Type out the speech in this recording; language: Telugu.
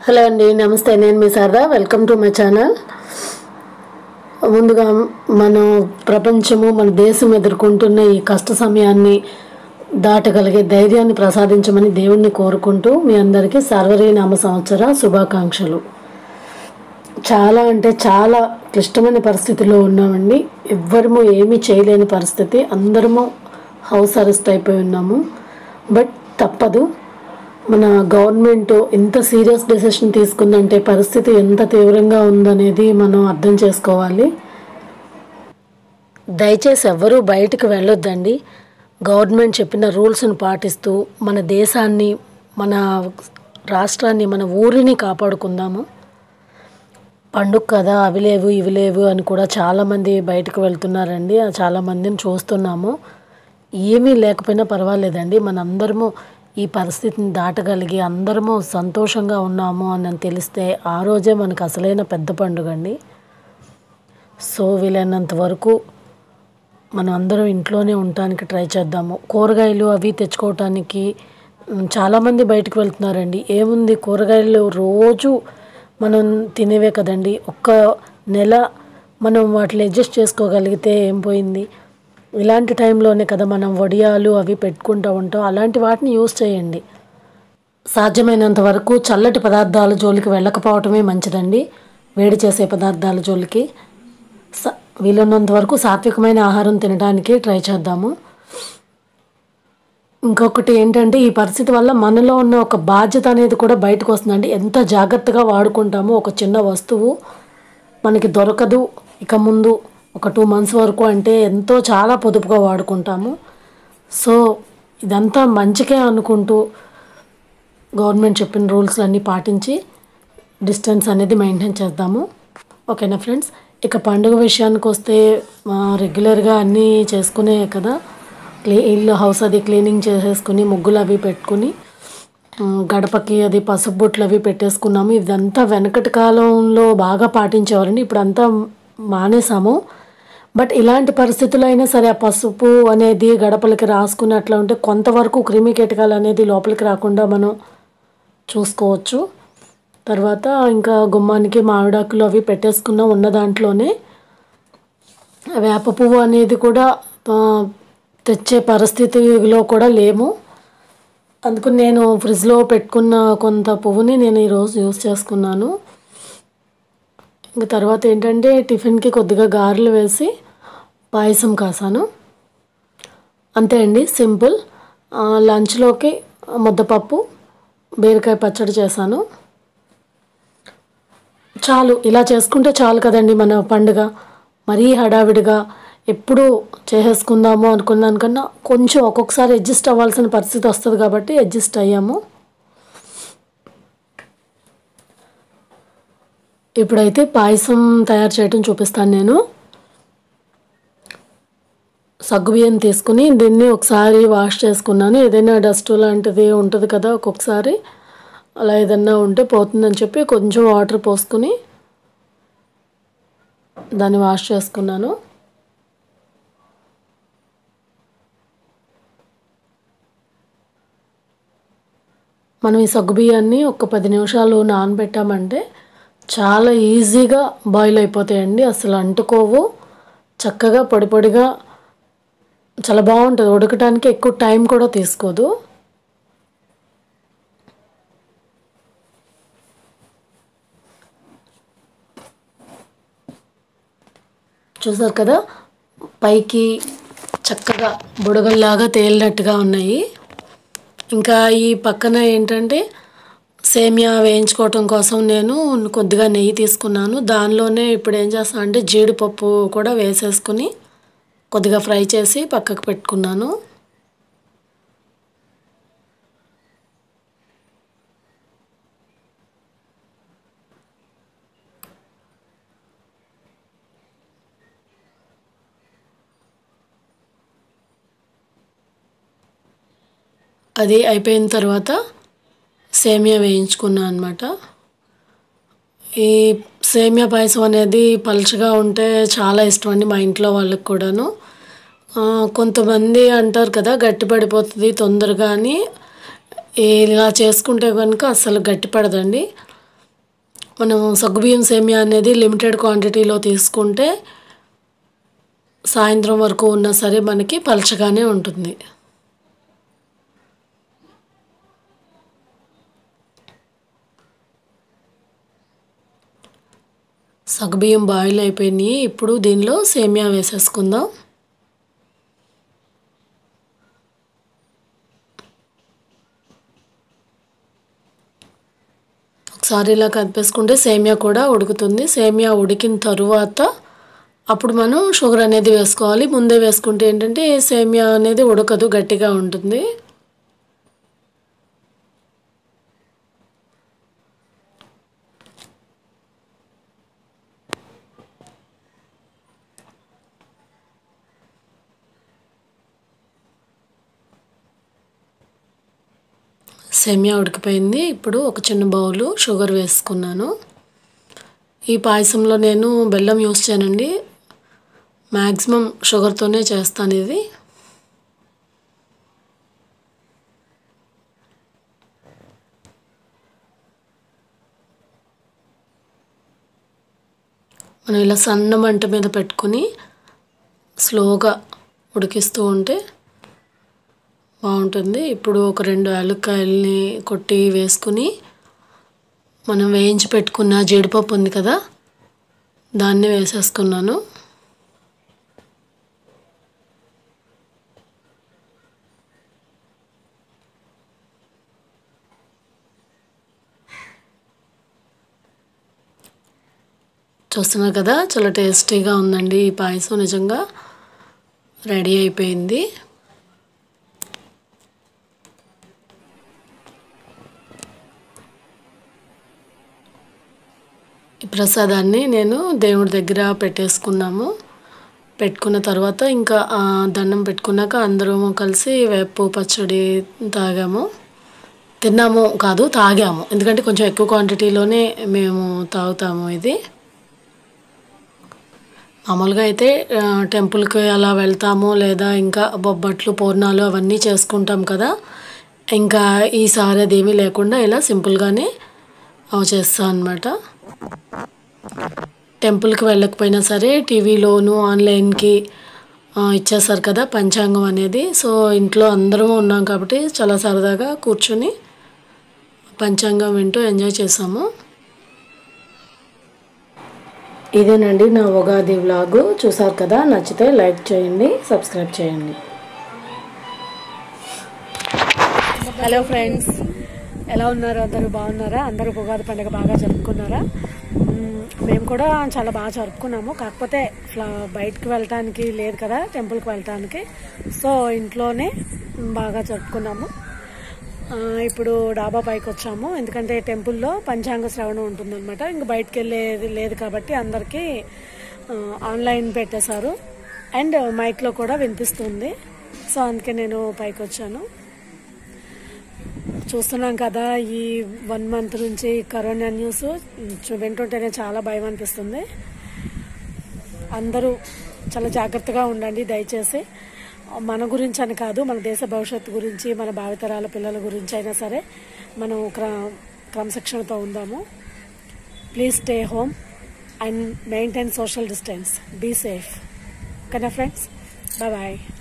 హలో అండి నమస్తే నేను మీ Sharada welcome to my channel ముందుగా మన ప్రపంచము మన దేశం ఎదుర్కొంటున్న ఈ కష్ట సమయాన్ని దాటగలిగే ధైర్యాన్ని ప్రసాదించమని దేవుణ్ణి కోరుకుంటూ మీ అందరికీ సర్వరీ నామ సంవత్సర శుభాకాంక్షలు చాలా అంటే చాలా క్లిష్టమైన పరిస్థితిలో ఉన్నామండి ఎవ్వరము ఏమీ చేయలేని పరిస్థితి అందరము హౌస్ అరెస్ట్ అయిపోయి ఉన్నాము బట్ తప్పదు మన గవర్నమెంట్ ఎంత సీరియస్ డెసిషన్ తీసుకుందంటే పరిస్థితి ఎంత తీవ్రంగా ఉందనేది మనం అర్థం చేసుకోవాలి దయచేసి ఎవ్వరూ బయటకు వెళ్ళొద్దండి గవర్నమెంట్ చెప్పిన రూల్స్ని పాటిస్తూ మన దేశాన్ని మన రాష్ట్రాన్ని మన ఊరిని కాపాడుకుందాము పండుగ కదా అవి లేవు ఇవి లేవు అని కూడా చాలామంది బయటకు వెళ్తున్నారండి ఆ చాలామందిని చూస్తున్నాము ఏమీ లేకపోయినా పర్వాలేదండి మనందరము ఈ పరిస్థితిని దాటగలిగి అందరము సంతోషంగా ఉన్నాము అని తెలిస్తే ఆ రోజే మనకు అసలైన పెద్ద పండుగ అండి సో వీలైనంత వరకు మనం అందరం ఇంట్లోనే ఉండటానికి ట్రై చేద్దాము కూరగాయలు అవి తెచ్చుకోవటానికి ఉమ్, చాలామంది బయటకు వెళ్తున్నారండి ఏముంది కూరగాయలు రోజు మనం తినేవే కదండి ఒక్క నెల మనం వాటిని అడ్జస్ట్ చేసుకోగలిగితే ఏం పోయింది ఇలాంటి టైంలోనే కదా మనం వడియాలు అవి పెట్టుకుంటూ ఉంటాం అలాంటి వాటిని యూస్ చేయండి సాధ్యమైనంత వరకు చల్లటి పదార్థాల జోలికి వెళ్ళకపోవటమే మంచిదండి వేడి చేసే పదార్థాల జోలికి స వీలున్నంత వరకు సాత్వికమైన ఆహారం తినడానికి ట్రై చేద్దాము ఇంకొకటి ఏంటంటే ఈ పరిస్థితి వల్ల మనలో ఉన్న ఒక బాధ్యత అనేది కూడా బయటకు వస్తుందండి ఎంత జాగ్రత్తగా వాడుకుంటామో ఒక చిన్న వస్తువు మనకి దొరకదు ఇక ముందు ఒక టూ మంత్స్ వరకు అంటే ఎంతో చాలా పొదుపుగా వాడుకుంటాము సో ఇదంతా మంచికే అనుకుంటూ గవర్నమెంట్ చెప్పిన రూల్స్ అన్నీ పాటించి డిస్టెన్స్ అనేది మెయింటైన్ చేద్దాము ఓకేనా ఫ్రెండ్స్ ఇక పండుగ విషయానికి వస్తే ఆ, రెగ్యులర్గా అన్నీ చేసుకునే కదా క్లీ ఇల్లు హౌస్ అది క్లీనింగ్ చేసేసుకుని ముగ్గులు అవి పెట్టుకుని ఉమ్, గడపకి అది పసుపు బొట్లు అవి పెట్టేసుకున్నాము ఇదంతా వెనకటి కాలంలో బాగా పాటించేవారండి ఇప్పుడు అంతా మానేసాము బట్ ఇలాంటి పరిస్థితుల్లో అయినా సరే ఆ పసుపు అనేది గడపలకి రాసుకుని అట్లా ఉంటే కొంతవరకు క్రిమి కీటకాలు అనేది లోపలికి రాకుండా మనం చూసుకోవచ్చు తర్వాత ఇంకా గుమ్మానికి మామిడాకులు అవి పెట్టేసుకున్నాం ఉన్న దాంట్లోనే వేప పువ్వు అనేది కూడా ఆ, తెచ్చే పరిస్థితిలో కూడా లేము అందుకని నేను ఫ్రిడ్జ్లో పెట్టుకున్న కొంత పువ్వుని నేను ఈరోజు యూస్ చేసుకున్నాను ఇంకా తర్వాత ఏంటంటే టిఫిన్కి కొద్దిగా గారెలు వేసి పాయసం కాసాను అంతే అండి సింపుల్ ఆ, లంచ్లోకి ముద్దపప్పు బీరకాయ పచ్చడి చేశాను చాలు ఇలా చేసుకుంటే చాలు కదండి మన పండుగ మరీ హడావిడిగా ఎప్పుడు చేసేసుకుందాము అనుకున్నాను కన్నా కొంచెం ఒక్కొక్కసారి అడ్జస్ట్ అవ్వాల్సిన పరిస్థితి వస్తుంది కాబట్టి అడ్జస్ట్ అయ్యాము ఇప్పుడైతే పాయసం తయారు చేయడం చూపిస్తాను నేను సగ్గుబియ్యం తీసుకుని దీన్ని ఒకసారి వాష్ చేసుకున్నాను ఏదైనా డస్ట్ లాంటిది ఉంటుంది కదా ఒక్కొక్కసారి అలా ఏదన్నా ఉంటే పోతుందని చెప్పి కొంచెం వాటర్ పోసుకుని దాన్ని వాష్ చేసుకున్నాను మనం ఈ సగ్గుబియ్యాన్ని ఒక పది నిమిషాలు నానబెట్టామంటే చాలా ఈజీగా బాయిల్ అయిపోతాయండి అసలు అంటుకోవు చక్కగా పొడి పొడిగా చాలా బాగుంటుంది ఉడకటానికి ఎక్కువ టైం కూడా తీసుకోదు చూసారు కదా పైకి చక్కగా బుడగల్లాగా తేలినట్టుగా ఉన్నాయి ఇంకా ఈ పక్కన ఏంటంటే సేమియా వేయించుకోవటం కోసం నేను కొద్దిగా నెయ్యి తీసుకున్నాను దానిలోనే ఇప్పుడు ఏం చేస్తాను అంటే జీడిపప్పు కూడా వేసేసుకుని కొద్దిగా ఫ్రై చేసి పక్కకు పెట్టుకున్నాను అది అయిపోయిన తర్వాత సేమియా వేయించుకున్నాను అనమాట ఈ సేమియా పాయసం అనేది పలుచగా ఉంటే చాలా ఇష్టం అండి మా ఇంట్లో వాళ్ళకి కూడాను ఆ, కొంతమంది అంటారు కదా గట్టి పడిపోతుంది తొందరగా అని ఇలా చేసుకుంటే కనుక అస్సలు గట్టి పడదండి మనం సగ్గుబియ్యం సేమియా అనేది లిమిటెడ్ క్వాంటిటీలో తీసుకుంటే సాయంత్రం వరకు ఉన్నా సరే మనకి పలచగానే ఉంటుంది సగ్గుబియ్యం బాయిల్ అయిపోయినాయి ఇప్పుడు దీనిలో సేమియా వేసేసుకుందాం ఒకసారి ఇలా కలిపేసుకుంటే సేమియా కూడా ఉడుకుతుంది సేమియా ఉడికిన తరువాత అప్పుడు మనం షుగర్ అనేది వేసుకోవాలి ముందే వేసుకుంటే ఏంటంటే సేమియా అనేది ఉడకదు గట్టిగా ఉంటుంది సేమియా ఉడికిపోయింది ఇప్పుడు ఒక చిన్న బౌలు షుగర్ వేసుకున్నాను ఈ పాయసంలో నేను బెల్లం యూస్ చేయనండి మ్యాక్సిమం షుగర్తోనే చేస్తాను ఇది మనం ఇలా సన్న మంట మీద పెట్టుకొని స్లోగా ఉడికిస్తూ ఉంటే బాగుంటుంది ఇప్పుడు ఒక రెండు యాలక్కాయల్ని కొట్టి వేసుకుని మనం వేయించి పెట్టుకున్న జీడిపప్పు ఉంది కదా దాన్ని వేసేసుకున్నాను చూస్తున్నారు కదా చాలా టేస్టీగా ఉందండి ఈ పాయసం నిజంగా రెడీ అయిపోయింది ఈ ప్రసాదాన్ని నేను దేవుడి దగ్గర పెట్టేసుకున్నాము పెట్టుకున్న తర్వాత ఇంకా ఆ, దండం పెట్టుకున్నాక అందరము కలిసి వేపు పచ్చడి తాగాము తిన్నాము కాదు తాగాము ఎందుకంటే కొంచెం ఎక్కువ క్వాంటిటీలోనే మేము తాగుతాము ఇది మామూలుగా అయితే ఆ, టెంపుల్కి అలా వెళ్తాము లేదా ఇంకా బొబ్బట్లు పూర్ణాలు అవన్నీ చేసుకుంటాం కదా ఇంకా ఈసారి అదేమీ లేకుండా ఇలా సింపుల్గానే చేస్తాను అనమాట టెంపుల్కి వెళ్ళకపోయినా సరే టీవీలోను ఆన్లైన్కి ఆ, ఇచ్చేస్తారు కదా పంచాంగం అనేది సో ఇంట్లో అందరం ఉన్నాం కాబట్టి చాలా సరదాగా కూర్చొని పంచాంగం వింటూ ఎంజాయ్ చేసాము ఇదేనండి నా ఉగాది వ్లాగు చూసారు కదా నచ్చితే లైక్ చేయండి సబ్స్క్రైబ్ చేయండి హలో ఫ్రెండ్స్ ఎలా ఉన్నారు అందరూ బాగున్నారా అందరూ ఉగాది పండుగ బాగా జరుపుకున్నారా మ్మ్, మేము కూడా చాలా బాగా జరుపుకున్నాము కాకపోతే ఫ్లా బయటకు వెళ్ళటానికి లేదు కదా టెంపుల్కి వెళ్ళటానికి సో ఇంట్లోనే బాగా జరుపుకున్నాము ఆ, ఇప్పుడు డాబా పైకి వచ్చాము ఎందుకంటే టెంపుల్లో పంచాంగ శ్రవణం ఉంటుందన్నమాట ఇంక బయటకు వెళ్ళేది లేదు కాబట్టి అందరికీ ఆ, ఆన్లైన్ పెట్టేశారు అండ్ మైక్లో కూడా వినిపిస్తుంది సో అందుకే నేను పైకి వచ్చాను చూస్తున్నాం కదా ఈ వన్ మంత్ నుంచి కరోనా న్యూస్ చూ- వింటుంటేనే చాలా భయం అనిపిస్తుంది అందరూ చాలా జాగ్రత్తగా ఉండండి దయచేసి మన గురించి అని కాదు మన దేశ భవిష్యత్తు గురించి మన భావితరాల పిల్లల గురించి అయినా సరే మనం క్ర క్రమశిక్షణతో ఉందాము please stay home and maintain social distance be safe ఓకేనా ఫ్రెండ్స్ బాయ్